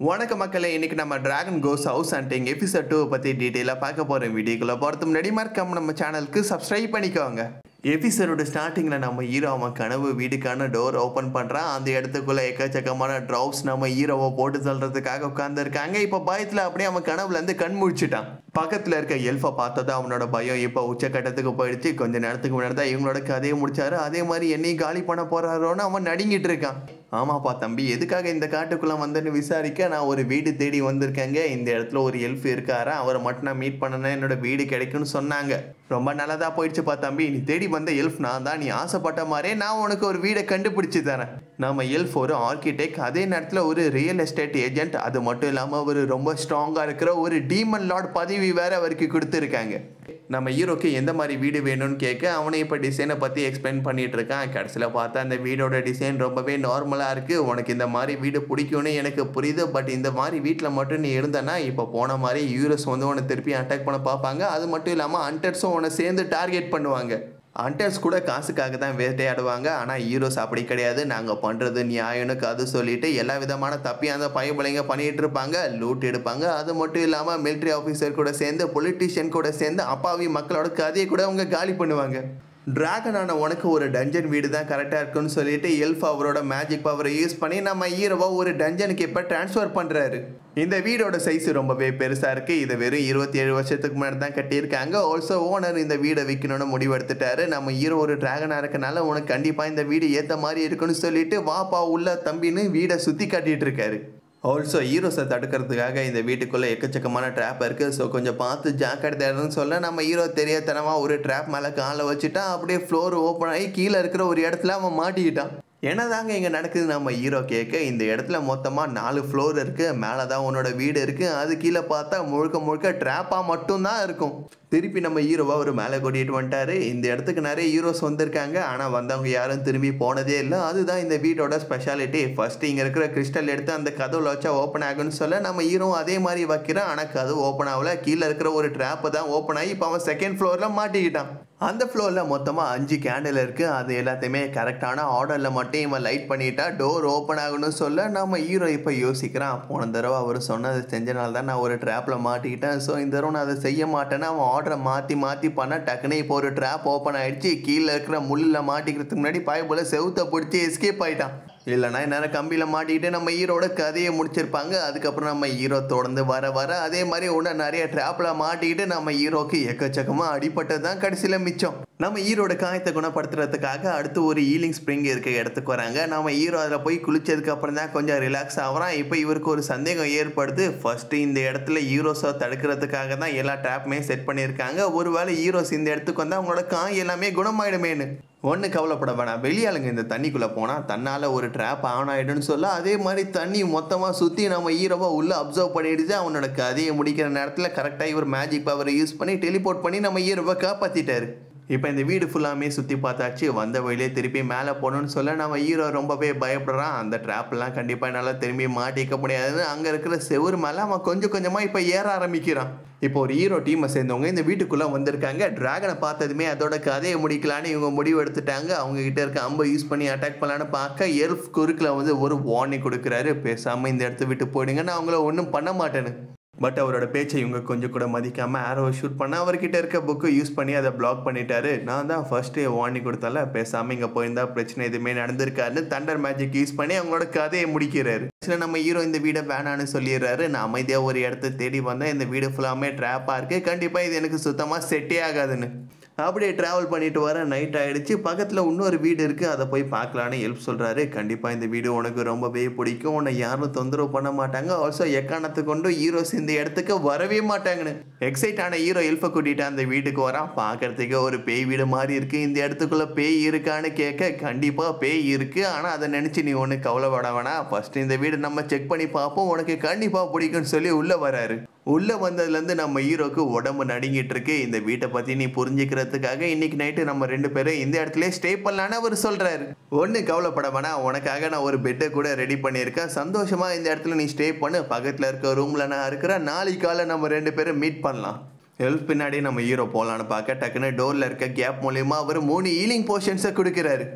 வணக்க மக்களே இன்னைக்கு நம்ம dragon goes house hunting episode two பற்றி டீட்டெயிலாக பார்க்க போகிறோம் வீடியோக்குள்ளே போகிறது முன்னாடி மறக்காம நம்ம சேனலுக்கு சப்ஸ்கிரைப் பண்ணிக்கோங்க எபிசோடோட ஸ்டார்டிங்கில் நம்ம ஹீரோ அவன் கனவு வீடுக்கான டோர் ஓப்பன் பண்ணுறான் அந்த இடத்துக்குள்ளே எக்கச்சக்கமான ட்ராப்ஸ் நம்ம ஹீரோவை போட்டு தள்ளுறதுக்காக உட்காந்துருக்காங்க இப்போ பயத்தில் அப்படியே அவன் கனவுலேருந்து கண் முழிச்சிட்டான் பக்கத்தில் இருக்க எல்ஃபை பார்த்ததும் அவனோட பயம் இப்போ உச்சக்கட்டத்துக்கு போயிடுச்சு கொஞ்ச நேரத்துக்கு முன்னாடி தான் இவங்களோட கதையை முடிச்சாரு அதே மாதிரி என்னையும் காலி பண்ண போறாரோன்னு அவன் நடுங்கிட்டு இருக்கான் ஆமாப்பா தம்பி எதுக்காக இந்த காட்டுக்குள்ளே வந்தேன்னு விசாரிக்க நான் ஒரு வீடு தேடி வந்திருக்கேங்க இந்த இடத்துல ஒரு எல்ஃப் இருக்காரா அவரை மட்டும் நான் மீட் பண்ணனா என்னோட வீடு கிடைக்கும்னு சொன்னாங்க ரொம்ப நல்லதா போயிடுச்சுப்பா தம்பி நீ தேடி வந்த எல்ஃப் நான் தான் நீ ஆசைப்பட்ட மாதிரியே நான் உனக்கு ஒரு வீடை கண்டுபிடிச்சு தரேன் நம்ம எல்ஃப் ஒரு ஆர்கிடெக்ட் அதே நேரத்தில் ஒரு ரியல் எஸ்டேட் ஏஜென்ட் அது மட்டும் இல்லாமல் அவர் ரொம்ப ஸ்ட்ராங்காக இருக்கிற ஒரு டீமன் லார்ட் பதவி வேற அவருக்கு கொடுத்துருக்காங்க நம்ம ஹீரோக்கு எந்த மாதிரி வீடு வேணும்னு கேட்க அவனை இப்போ டிசைனை பற்றி எக்ஸ்பிளைன் பண்ணிட்டு இருக்கான் கடைசியில் பார்த்தா அந்த வீடோட டிசைன் ரொம்பவே நார்மலாக இருக்குது உனக்கு இந்த மாதிரி வீடு பிடிக்கும்னு எனக்கு புரியுது பட் இந்த மாதிரி வீட்டில் மட்டும் நீ இருந்தனா இப்போ போன மாதிரி யூரஸ் வந்து உன்னை திருப்பி அட்டாக் பண்ண பார்ப்பாங்க அது மட்டும் இல்லாமல் ஹண்டர்ஸும் உன்னை சேர்ந்து டார்கெட் பண்ணுவாங்க ஹண்டர்ஸ் கூட காசுக்காக தான் வேட்டையாடுவாங்க ஆனால் ஹீரோஸ் அப்படி கிடையாது நாங்கள் பண்ணுறது நியாயம்னு அது சொல்லிட்டு எல்லா விதமான தப்பி அந்த பயபலைங்க பண்ணிட்டு இருப்பாங்க லூட் எடுப்பாங்க அது மட்டும் இல்லாமல் மிலிட்ரி ஆஃபீஸர் கூட சேர்ந்து பொலிட்டீஷியன் கூட சேர்ந்து அப்பாவி மக்களோட கதையை கூட அவங்க காலி பண்ணுவாங்க டிராகனான உனக்கு ஒரு டஞ்சன் வீடு தான் கரெக்டாக இருக்குன்னு சொல்லிட்டு எல்ஃப் அவரோட மேஜிக் பவரை யூஸ் பண்ணி நம்ம ஹீரோவை ஒரு டஞ்சனுக்கு இப்போ ட்ரான்ஸ்ஃபர் பண்ணுறாரு இந்த வீடோட சைஸ் ரொம்பவே பெருசாக இருக்குது இதை வெறும் இருபத்தி ஏழு வருஷத்துக்கு முன்னாடி தான் கட்டியிருக்காங்க ஆல்சோ ஓனர் இந்த வீடை விற்கணும்னு முடிவெடுத்துட்டாரு நம்ம ஹீரோ ஒரு டிராகனாக இருக்கனால உனக்கு கண்டிப்பாக இந்த வீடு ஏற்ற மாதிரி இருக்குன்னு சொல்லிட்டு வாப்பா உள்ள தம்பின்னு வீடை சுற்றி காட்டிட்டு இருக்காரு ஆல்சோ ஹீரோஸை தடுக்கிறதுக்காக இந்த வீட்டுக்குள்ளே எக்கச்சக்கமான ட்ராப் இருக்குது ஸோ கொஞ்சம் பார்த்து ஜாக்கிரதையாருன்னு சொல்ல நம்ம ஹீரோ தெரியாதனமாக ஒரு ட்ராப் மேலே காலை வச்சுட்டா அப்படியே ஃப்ளோர் ஓப்பன் ஆகி கீழே இருக்கிற ஒரு இடத்துல அவன் மாட்டிக்கிட்டான் என்னதாங்க இங்கே நடக்குது நம்ம ஹீரோ கேட்க இந்த இடத்துல மொத்தமாக நாலு ஃப்ளோர் இருக்குது மேலே தான் உன்னோட வீடு இருக்குது அது கீழே பார்த்தா முழுக்க முழுக்க ட்ராப்பாக மட்டும்தான் இருக்கும் திருப்பி நம்ம ஹீரோவை அவர் மேலே கூட்டிகிட்டு வந்துட்டாரு இந்த இடத்துக்கு நிறைய ஹீரோஸ் வந்திருக்காங்க ஆனால் வந்தவங்க யாரும் திரும்பி போனதே இல்லை அதுதான் இந்த வீட்டோட ஸ்பெஷாலிட்டி ஃபர்ஸ்ட் இங்கே இருக்கிற கிறிஸ்டல் எடுத்து அந்த கதவுல வச்சா ஓப்பன் ஆகும்னு சொல்ல நம்ம ஹீரோ அதே மாதிரி வைக்கிறான் ஆனால் கதவு ஓப்பன் ஆகல கீழே இருக்கிற ஒரு ட்ராப்பு தான் ஓப்பன் ஆகி இப்போ அவன் செகண்ட் ஃப்ளோரில் மாட்டிக்கிட்டான் அந்த ஃப்ளோரில் மொத்தமாக அஞ்சு கேண்டில் இருக்குது அது எல்லாத்தையுமே கரெக்டான ஆர்டரில் மட்டும் இவன் லைட் பண்ணிட்டா டோர் ஓப்பன் ஆகணும்னு சொல்ல நம்ம ஹீரோ இப்போ யோசிக்கிறான் போன தடவை அவர் சொன்னது செஞ்சனால தான் நான் ஒரு ட்ராப்பில் மாட்டிக்கிட்டேன் ஸோ இந்த தடவை நான் அதை செய்ய மாட்டேன்னு அவன் ஆர்டரை மாற்றி மாற்றி பண்ண டக்குன்னு இப்போ ஒரு ட்ராப் ஓப்பன் ஆயிடுச்சு கீழே இருக்கிற முள்ளில் மாட்டிக்கிறதுக்கு முன்னாடி பாய் போல செவுத்தை பிடிச்சி எஸ்கேப் ஆயிட்டான் இல்லைனா நேரம் கம்பியில் மாட்டிக்கிட்டு நம்ம ஹீரோட கதையை முடிச்சிருப்பாங்க அதுக்கப்புறம் நம்ம ஹீரோ தொடர்ந்து வர வர அதே மாதிரி ஒன்று நிறைய ட்ராப்பில் மாட்டிக்கிட்டு நம்ம ஹீரோக்கு எக்கச்சக்கமாக அடிப்பட்டது தான் கடைசியில் மிச்சம் நம்ம ஹீரோட காயத்தை குணப்படுத்துறதுக்காக அடுத்து ஒரு ஈலிங் ஸ்ப்ரிங் இருக்க இடத்துக்கு வராங்க நம்ம ஹீரோ அதில் போய் குளிச்சதுக்கு அப்புறம் தான் கொஞ்சம் ரிலாக்ஸ் ஆகிறான் இப்போ இவருக்கு ஒரு சந்தேகம் ஏற்படுது ஃபர்ஸ்ட் இந்த இடத்துல ஹீரோஸை தடுக்கிறதுக்காக தான் எல்லா ட்ராப்புமே செட் பண்ணியிருக்காங்க ஒருவேளை ஹீரோஸ் இந்த இடத்துக்கு வந்தால் அவங்களோட காய் எல்லாமே குணமாயிடுமேனு ஒன்று கவலைப்பட வேணாம் வெளியாளுங்க இந்த தண்ணிக்குள்ளே போனால் தன்னால் ஒரு ட்ராப் ஆன் ஆகிடும்னு சொல்ல அதே மாதிரி தண்ணி மொத்தமாக சுற்றி நம்ம ஹீரோவை உள்ளே அப்சர்வ் பண்ணிடுச்சு அவனோட கதையை முடிக்கிற நேரத்தில் கரெக்டாக இவர் மேஜிக் பவரை யூஸ் பண்ணி டெலிபோர்ட் பண்ணி நம்ம ஹீரோவை காப்பாற்றிட்டாரு இப்போ இந்த வீடு ஃபுல்லாமே சுற்றி பார்த்தாச்சு வந்த வழியிலே திருப்பி மேலே போகணும்னு சொல்ல நம்ம ஹீரோ ரொம்பவே பயப்படுறான் அந்த ட்ராப்லாம் கண்டிப்பாக என்னால் திரும்பி மாட்டிக்க முடியாதுன்னு அங்கே இருக்கிற செவுரு மேலே அவன் கொஞ்சம் கொஞ்சமாக இப்போ ஏற ஆரம்பிக்கிறான் இப்போ ஒரு ஹீரோ டீமை சேர்ந்தவங்க இந்த வீட்டுக்குள்ளே வந்திருக்காங்க டிராகனை பார்த்ததுமே அதோட கதையை முடிக்கலான்னு இவங்க முடிவு எடுத்துட்டாங்க அவங்க கிட்ட இருக்க அம்பை யூஸ் பண்ணி அட்டாக் பண்ணலான்னு பார்க்க எல்ஃப் குறுக்கில் வந்து ஒரு வார்னிங் கொடுக்குறாரு பேசாமல் இந்த இடத்த விட்டு போயிடுங்க நான் அவங்கள ஒன்றும் பண்ண மாட்டேன்னு பட் அவரோட பேச்சை இவங்க கொஞ்சம் கூட மதிக்காமல் ஆரோவை ஷூட் பண்ண அவர்கிட்ட இருக்க புக்கு யூஸ் பண்ணி அதை பிளாக் பண்ணிட்டாரு நான் தான் ஃபர்ஸ்டே வார்னிங் கொடுத்தால பேசாமல் இங்கே போயிருந்தா பிரச்சனை எதுவுமே நடந்திருக்காருன்னு தண்டர் மேஜிக் யூஸ் பண்ணி அவங்களோட கதையை முடிக்கிறாரு சில நம்ம ஹீரோ இந்த வீடை வேணான்னு சொல்லிடுறாரு நான் அமைதியாக ஒரு இடத்த தேடி வந்தேன் இந்த வீடு ஃபுல்லாமே ட்ராப்பாக இருக்குது கண்டிப்பாக இது எனக்கு சுத்தமாக செட்டே ஆகாதுன்னு அப்படியே ட்ராவல் பண்ணிட்டு வர நைட் ஆகிடுச்சு பக்கத்தில் இன்னொரு வீடு இருக்குது அதை போய் பார்க்கலான்னு ஹெல்ப் சொல்கிறாரு கண்டிப்பாக இந்த வீடு உனக்கு ரொம்பவே பிடிக்கும் உன்னை யாரும் தொந்தரவு பண்ண மாட்டாங்க ஆல்சோ எக்காரணத்தை கொண்டு ஹீரோஸ் இந்த இடத்துக்கு வரவே மாட்டாங்கன்னு எக்ஸைட் ஆன ஹீரோ ஹெல்ப்பை கூட்டிகிட்டு அந்த வீட்டுக்கு வரான் பார்க்கறதுக்கு ஒரு பேய் வீடு மாதிரி இருக்குது இந்த இடத்துக்குள்ளே பேய் இருக்கான்னு கேட்க கண்டிப்பாக பேய் இருக்குது ஆனால் அதை நினச்சி நீ ஒன்று கவலைப்பட வேணாம் ஃபஸ்ட்டு இந்த வீடு நம்ம செக் பண்ணி பார்ப்போம் உனக்கு கண்டிப்பாக பிடிக்கும்னு சொல்லி உள்ளே வராரு உள்ளே வந்ததுலேருந்து நம்ம ஹீரோக்கு உடம்பு நடுங்கிட்டு இருக்கு இந்த வீட்டை பற்றி நீ புரிஞ்சுக்கிறதுக்காக இன்னைக்கு நைட்டு நம்ம ரெண்டு பேரும் இந்த இடத்துல ஸ்டே பண்ணலான்னு அவர் சொல்கிறாரு ஒன்று கவலைப்பட வேணாம் உனக்காக நான் ஒரு பெட்டை கூட ரெடி பண்ணியிருக்கேன் சந்தோஷமாக இந்த இடத்துல நீ ஸ்டே பண்ணு பக்கத்தில் இருக்க ரூமில் நான் இருக்கிறேன் நாளைக்கு காலை நம்ம ரெண்டு பேரும் மீட் பண்ணலாம் ஹெல்ப் பின்னாடி நம்ம ஹீரோ போகலான்னு பார்க்க டக்குன்னு டோரில் இருக்க கேப் மூலியமா அவர் மூணு ஈலிங் போர்ஷன்ஸை கொடுக்குறாரு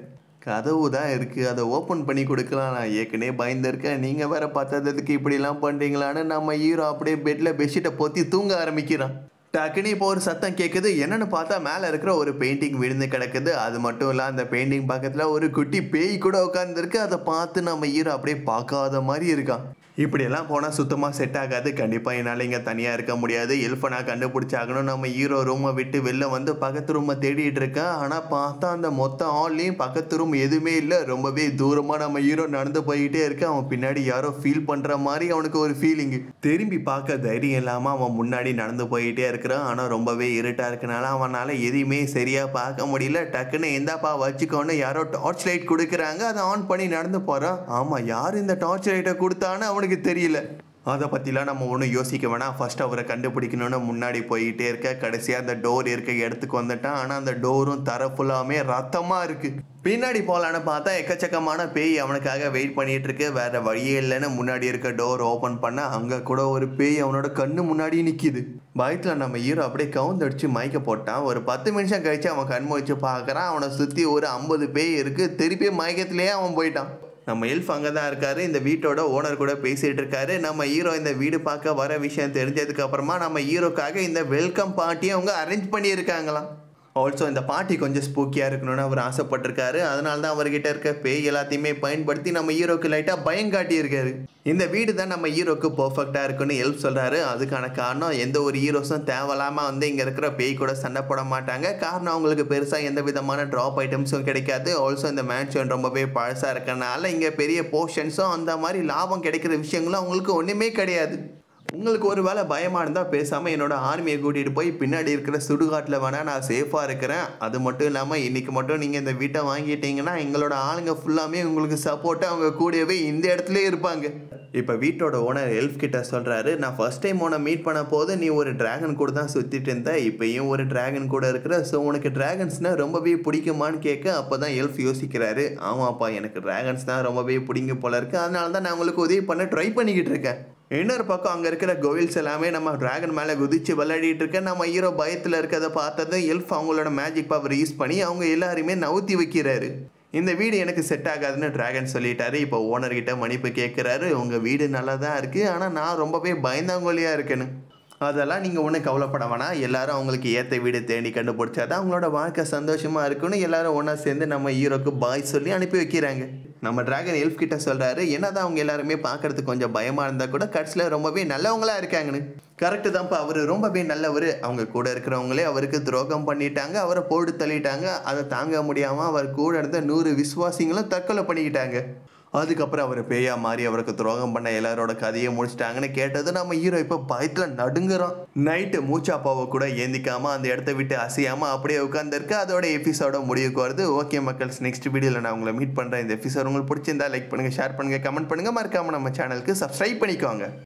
கதவு தான் இருக்குது அதை ஓப்பன் பண்ணி கொடுக்கலாம் நான் ஏற்கனவே பயந்துருக்கேன் நீங்கள் வேற பார்த்ததுக்கு இப்படிலாம் பண்ணுறீங்களான்னு நம்ம ஹீரோ அப்படியே பெட்டில் பெட்ஷீட்டை பொத்தி தூங்க ஆரம்பிக்கிறான் டக்குனு இப்போ ஒரு சத்தம் கேட்குது என்னன்னு பார்த்தா மேலே இருக்கிற ஒரு பெயிண்டிங் விழுந்து கிடக்குது அது மட்டும் இல்லை அந்த பெயிண்டிங் பக்கத்தில் ஒரு குட்டி பேய் கூட உட்காந்துருக்கு அதை பார்த்து நம்ம ஹீரோ அப்படியே பார்க்காத மாதிரி இருக்கான் இப்படியெல்லாம் போனால் சுத்தமாக செட் ஆகாது கண்டிப்பாக என்னால் இங்கே தனியாக இருக்க முடியாது எல்ஃபை நான் கண்டுபிடிச்சாகணும் நம்ம ஹீரோ ரூமை விட்டு வெளில வந்து பக்கத்து ரூமை தேடிட்டு இருக்கேன் ஆனால் பார்த்தா அந்த மொத்த ஹால்லையும் பக்கத்து ரூம் எதுவுமே இல்லை ரொம்பவே தூரமாக நம்ம ஹீரோ நடந்து போய்கிட்டே இருக்க அவன் பின்னாடி யாரோ ஃபீல் பண்ணுற மாதிரி அவனுக்கு ஒரு ஃபீலிங்கு திரும்பி பார்க்க தைரியம் இல்லாமல் அவன் முன்னாடி நடந்து போயிட்டே இருக்கிறான் ஆனால் ரொம்பவே இருட்டாக இருக்கனால அவனால் எதையுமே சரியாக பார்க்க முடியல டக்குன்னு எந்தாப்பா வச்சுக்கோன்னு யாரோ டார்ச் லைட் கொடுக்குறாங்க அதை ஆன் பண்ணி நடந்து போகிறான் ஆமாம் யார் இந்த டார்ச் லைட்டை கொடுத்தான்னு அவனுக்கு தெரியல அதை பற்றிலாம் நம்ம ஒன்றும் யோசிக்க வேணாம் ஃபர்ஸ்ட் அவரை கண்டுபிடிக்கணும்னு முன்னாடி போயிட்டே இருக்க கடைசியாக அந்த டோர் இருக்க இடத்துக்கு வந்துட்டான் ஆனால் அந்த டோரும் தர ஃபுல்லாமே ரத்தமாக இருக்குது பின்னாடி போகலான்னு பார்த்தா எக்கச்சக்கமான பேய் அவனுக்காக வெயிட் பண்ணிட்டு இருக்கு வேற வழியே இல்லைன்னு முன்னாடி இருக்க டோர் ஓப்பன் பண்ண அங்கே கூட ஒரு பேய் அவனோட கண்ணு முன்னாடி நிற்கிது பயத்தில் நம்ம ஹீரோ அப்படியே கவுந்தடிச்சு மயக்க போட்டான் ஒரு பத்து நிமிஷம் கழிச்சு அவன் கண் முழிச்சு பார்க்குறான் அவனை சுற்றி ஒரு ஐம்பது பேய் இருக்குது திருப்பி மயக்கத்திலேயே அவன் போயிட்டான் நம்ம எல்ஃப் அங்கே தான் இருக்காரு இந்த வீட்டோட ஓனர் கூட பேசிட்டு இருக்காரு நம்ம ஹீரோ இந்த வீடு பார்க்க வர விஷயம் தெரிஞ்சதுக்கு அப்புறமா நம்ம ஹீரோக்காக இந்த வெல்கம் பார்ட்டியை அவங்க அரேஞ்ச் பண்ணியிருக்காங்களாம் ஆல்சோ இந்த பார்ட்டி கொஞ்சம் ஸ்பூக்கியாக இருக்கணும்னு அவர் ஆசைப்பட்டிருக்காரு அதனால தான் அவர்கிட்ட இருக்க பேய் எல்லாத்தையுமே பயன்படுத்தி நம்ம ஹீரோக்கு லைட்டாக பயம் காட்டியிருக்காரு இந்த வீடு தான் நம்ம ஹீரோக்கு பர்ஃபெக்டாக இருக்குன்னு ஹெல்ப் சொல்கிறாரு அதுக்கான காரணம் எந்த ஒரு ஹீரோஸும் தேவையில்லாமல் வந்து இங்கே இருக்கிற பேய் கூட சண்டை போட மாட்டாங்க காரணம் அவங்களுக்கு பெருசாக எந்த விதமான ட்ராப் ஐட்டம்ஸும் கிடைக்காது ஆல்சோ இந்த மேன்ஷன் ரொம்பவே பழசாக இருக்கனால இங்கே பெரிய போர்ஷன்ஸும் அந்த மாதிரி லாபம் கிடைக்கிற விஷயங்களும் அவங்களுக்கு ஒன்றுமே கிடையாது உங்களுக்கு ஒரு வேளை பயமாக இருந்தால் பேசாமல் என்னோட ஆர்மியை கூட்டிகிட்டு போய் பின்னாடி இருக்கிற சுடுகாட்டில் வேணால் நான் சேஃபாக இருக்கிறேன் அது மட்டும் இல்லாமல் இன்றைக்கி மட்டும் நீங்கள் இந்த வீட்டை வாங்கிட்டீங்கன்னா எங்களோட ஆளுங்க ஃபுல்லாமே உங்களுக்கு சப்போர்ட்டாக அவங்க கூடவே இந்த இடத்துலயே இருப்பாங்க இப்போ வீட்டோட ஓனர் எல்ஃப் கிட்ட சொல்கிறாரு நான் ஃபர்ஸ்ட் டைம் உன்னை மீட் பண்ண போது நீ ஒரு டிராகன் கூட தான் சுற்றிட்டு இருந்த இப்போயும் ஒரு டிராகன் கூட இருக்கிற ஸோ உனக்கு டிராகன்ஸ்னால் ரொம்பவே பிடிக்குமான்னு கேட்க அப்போ தான் எல்ஃப் யோசிக்கிறாரு ஆமாப்பா எனக்கு டிராகன்ஸ் தான் ரொம்பவே பிடிக்கும் போல இருக்குது அதனால தான் நான் உங்களுக்கு உதவி பண்ண ட்ரை பண்ணிக்கிட்டு இருக்கேன் இன்னொரு பக்கம் அங்கே இருக்கிற கோவில்ஸ் எல்லாமே நம்ம டிராகன் மேலே குதிச்சு விளையாடிட்டு இருக்க நம்ம ஹீரோ பயத்தில் இருக்கிறத பார்த்ததும் எல்ஃப் அவங்களோட மேஜிக் பவர் யூஸ் பண்ணி அவங்க எல்லாருமே நவுத்தி வைக்கிறாரு இந்த வீடு எனக்கு செட் ஆகாதுன்னு டிராகன் சொல்லிட்டாரு இப்போ ஓனர்கிட்ட மன்னிப்பு கேட்குறாரு உங்கள் வீடு நல்லா தான் இருக்குது ஆனால் நான் ரொம்பவே பயந்தாங்கோலியாக இருக்கேன்னு அதெல்லாம் நீங்கள் ஒன்றும் கவலைப்பட வேணாம் எல்லாரும் அவங்களுக்கு ஏற்ற வீடு தேடி கண்டுபிடிச்சாதான் அவங்களோட வாழ்க்கை சந்தோஷமாக இருக்குன்னு எல்லாரும் ஒன்றா சேர்ந்து நம்ம ஹீரோக்கு பாய் சொல்லி அனுப்பி வைக்கிறாங்க நம்ம டிராகன் எல்ஃப் கிட்ட சொல்கிறாரு என்னதான் அவங்க எல்லாருமே பார்க்கறதுக்கு கொஞ்சம் பயமாக இருந்தால் கூட கட்சியில் ரொம்பவே நல்லவங்களா இருக்காங்கன்னு கரெக்டு தான்ப்பா அவர் ரொம்பவே நல்லவர் அவங்க கூட இருக்கிறவங்களே அவருக்கு துரோகம் பண்ணிட்டாங்க அவரை போட்டு தள்ளிட்டாங்க அதை தாங்க முடியாமல் அவர் கூட இருந்த நூறு விசுவாசிங்களும் தற்கொலை பண்ணிக்கிட்டாங்க அதுக்கப்புறம் அவர் பேயா மாறி அவருக்கு துரோகம் பண்ண எல்லாரோட கதையை முடிச்சிட்டாங்கன்னு கேட்டது நம்ம ஹீரோ இப்போ பயத்தில் நடுங்குறோம் நைட்டு மூச்சாப்பாவை கூட ஏந்திக்காம அந்த இடத்த விட்டு அசையாம அப்படியே உட்காந்துருக்கு அதோட எபிசோட முடிவுக்கு வருது ஓகே மக்கள்ஸ் நெக்ஸ்ட் வீடியோவில் நான் உங்களை மீட் பண்ணுறேன் இந்த எபிசோட் உங்களுக்கு பிடிச்சிருந்தா லைக் பண்ணுங்கள் ஷேர் பண்ணுங்கள் கமெண்ட் பண்ணுங்கள் மறக்காம நம்ம சேனலுக்கு சப்ஸ்கிரைப் பண்ணிக்கோங்க